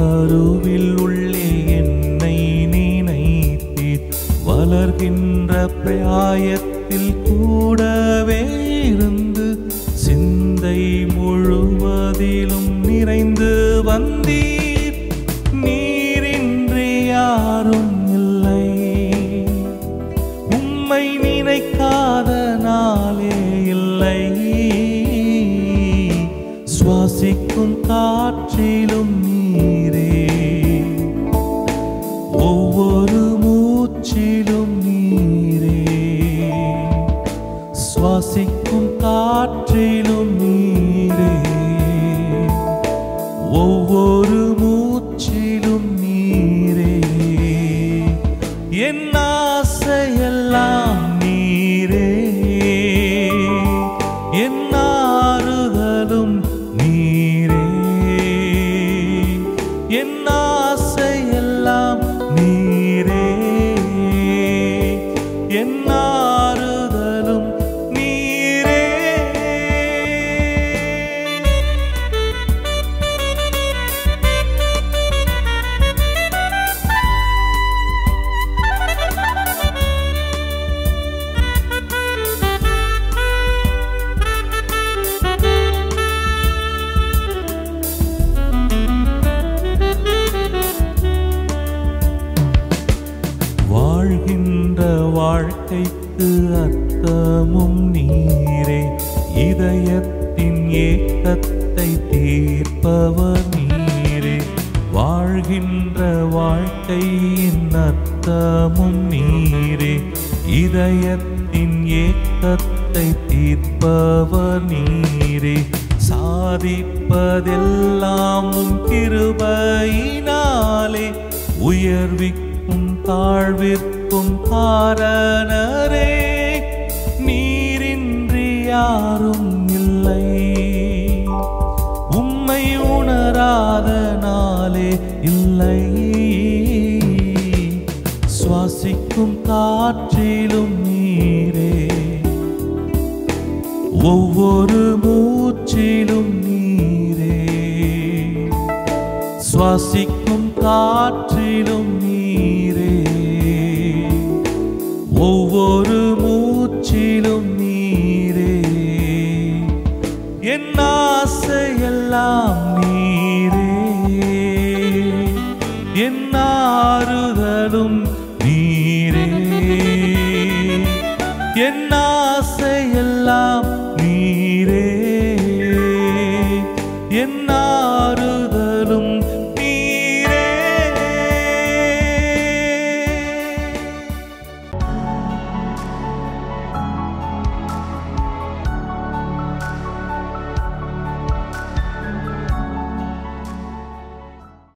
கருவில் உள்ளே என்னை நினைத்தீர் வளர்கின்ற பிராயத்தில் கூடவே இருந்து சிந்தை முழுவதிலும் நிறைந்து வந்தீர் நீரின்றி யாரும் இல்லை உம்மை நினைக்காத நாளே இல்லை சுவாசிக்கும் காற்றிலும் நீரே ஒவ்வொரு மூச்சிலும் நீரே சுவாசிக்கும் காற்றிலும் நீரே ஒவ்வொரு மூச்சிலும் நீரே என் ஆசையெல்லாம் நீரே என் ஆறுதலும் நீரே என் ஆசையெல்லாம் நீரே என் ஆறுதலும் நீரே வாழ்கின்ற வாழ்க்கைக்கு அர்த்தமும் நீரே இதயத்தின் ஏக்கத்தை தீர்ப்பவர் நீரே வாழ்கின்ற வாழ்க்கையின் அர்த்தமும் நீரே இதயத்தின் ஏக்கத்தை தீர்ப்பவர் நீரே சாதிப்பதெல்லாம் உம் கிருபையினாலே உயர்விக்கும் தாழ்விற்கும் காரணரே நீரின்றி யாரும் இல்லை உம்மை உணராத நாளே இல்லை சுவாசிக்கும் காற்றிலும் நீரே ஒவ்வொரு மூச்சிலும் நீரே சுவாசிக்கும் காற்றிலும் நீரே ஒவ்வொரு மூச்சிலும் நீரே என் ஆசையெல்லாம் நீரே என் ஆறுதலும் நீரே என் ஆசையெல்லாம் நீரே என் ஆறுதலும்